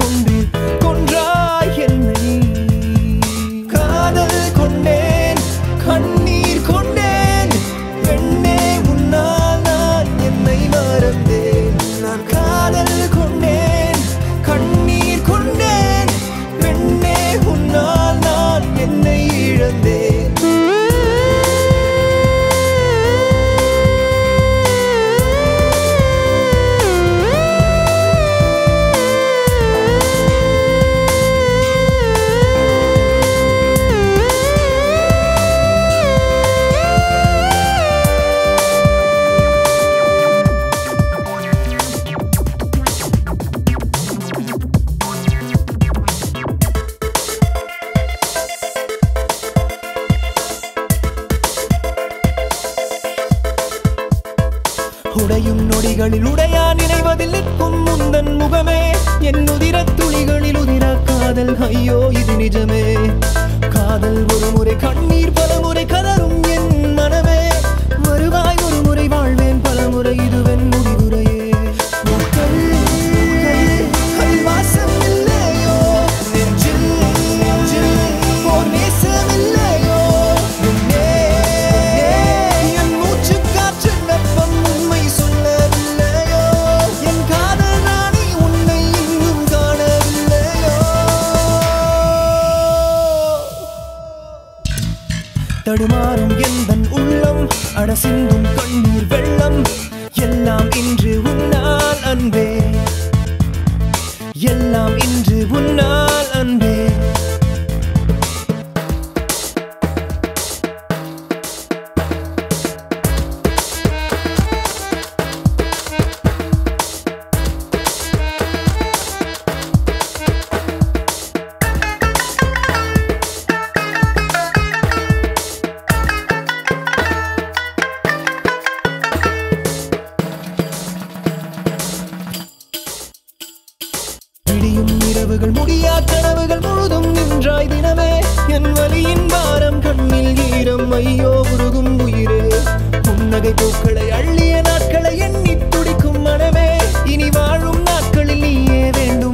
கொண்டு கொன்றாய் என்னை காதல் கொண்டேன் கண்ணீர் கொண்டேன் பெண்ணே உன்னால் நான் என்னை மறந்தேன் நான் காதல் கொண்டேன் கண்ணீர் கொண்டேன் பெண்ணே உன்னால் நான் என்னை இழந்தேன் உடையும் நொடிகளில் உடையா நினைவதில் நிற்கும் முந்தன் முகமே என் உதிரத் துளிகளில் உதிர காதல் ஐயோ இது நிஜமே காதல் ஒரு முறை கண்ணீர் பல முறை கலரும் என் மனமே வருவாய் ஒரு முறை வாழ்வேன் பல முறை இதுவென் முடிவுரையே உங்கள் அதில் வாசம் இல்லையோ நெஞ்சில் நெஞ்சில் ஓர் நேசம் இல்லையோ உன்னே என் மூச்சுக் காற்றின் வெப்பம் உண்மை சொல்லவில்லையோ என் காதல் ராணி உன்னை இன்னும் காணவில்லையோ தடுமாறும் எந்தன் உள்ளம் அட சிந்தும் கண்ணீர் வெள்ளம் எல்லாம் இன்று உன்னால் அன்பே எல்லாம் இன்று உன்னால் அன்பே விடியும் இரவுகள் முடியா கனவுகள் முழுதும் நின்றாய் தினமே என் வலியின் பாரம் கண்ணில் ஈரம் ஐயோ உருகும் உயிரே புன்னகை பூக்களை அள்ளிய நாட்களை எண்ணி துடிக்கும் மனமே இனி வாழும் நாட்களில் நீயே வேண்டும்